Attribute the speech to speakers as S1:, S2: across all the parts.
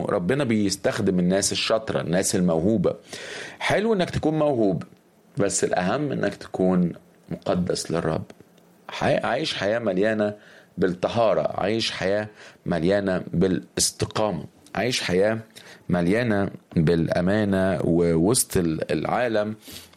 S1: انه ربنا بيستخدم الناس الشاطره الناس الموهوبه حلو انك تكون موهوب بس الاهم انك تكون مقدس للرب عايش حياه مليانه بالطهاره عايش حياه مليانه بالاستقامه عايش حياه مليانه بالامانه ووسط العالم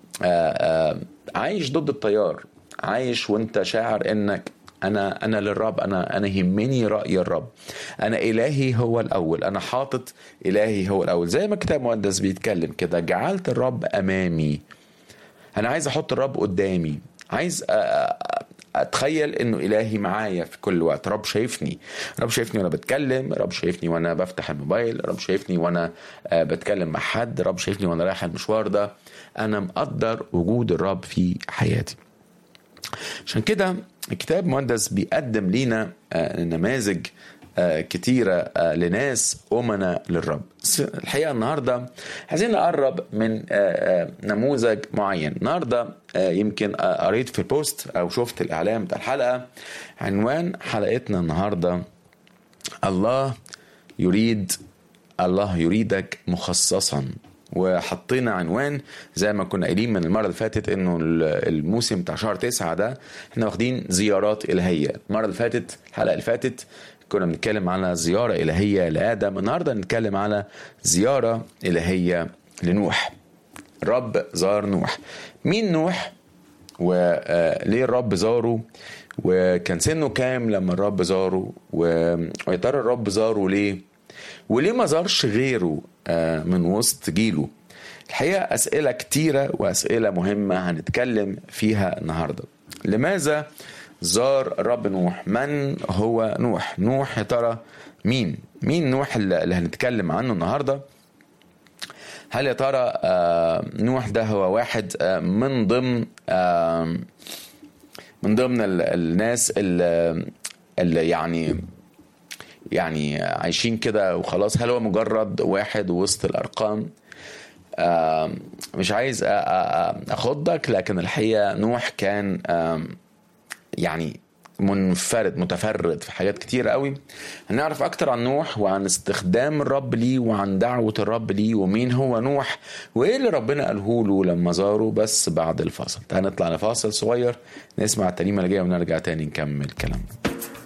S1: عايش ضد التيار عايش وانت شاعر انك انا انا للرب انا انا يهمني راي الرب انا الهي هو الاول انا حاطط الهي هو الاول زي ما الكتاب المقدس بيتكلم كده جعلت الرب امامي انا عايز احط الرب قدامي عايز اتخيل انه الهي معايا في كل وقت رب شايفني رب شايفني وانا بتكلم رب شايفني وانا بفتح الموبايل رب شايفني وانا بتكلم مع حد رب شايفني وانا رايح المشوار ده انا مقدر وجود الرب في حياتي عشان كده الكتاب المقدس بيقدم لينا نماذج كتيرة لناس أمنا للرب الحقيقة النهاردة عايزين نقرب من نموذج معين النهاردة يمكن قريت في البوست أو شفت الإعلان بتاع الحلقة عنوان حلقتنا النهاردة الله يريد الله يريدك مخصصا وحطينا عنوان زي ما كنا قايلين من المره اللي فاتت انه الموسم بتاع شهر تسعة ده احنا واخدين زيارات الهيه المره اللي فاتت الحلقه اللي فاتت كنا بنتكلم على زياره الهيه لادم النهارده نتكلم على زياره الهيه لنوح الرب زار نوح مين نوح وليه الرب زاره وكان سنه كام لما الرب زاره ويا ترى الرب زاره ليه وليه ما زارش غيره من وسط جيله الحقيقة أسئلة كتيرة وأسئلة مهمة هنتكلم فيها النهاردة لماذا زار الرب نوح من هو نوح نوح يا ترى مين مين نوح اللي هنتكلم عنه النهاردة هل يا ترى نوح ده هو واحد من ضمن من ضمن الناس اللي, اللي يعني يعني عايشين كده وخلاص هل هو مجرد واحد وسط الارقام مش عايز اخضك لكن الحقيقه نوح كان يعني منفرد متفرد في حاجات كتير قوي هنعرف اكتر عن نوح وعن استخدام الرب ليه وعن دعوة الرب ليه ومين هو نوح وايه اللي ربنا قاله له لما زاره بس بعد الفاصل تعال نطلع لفاصل صغير نسمع الترنيمة اللي جاية ونرجع تاني نكمل كلامنا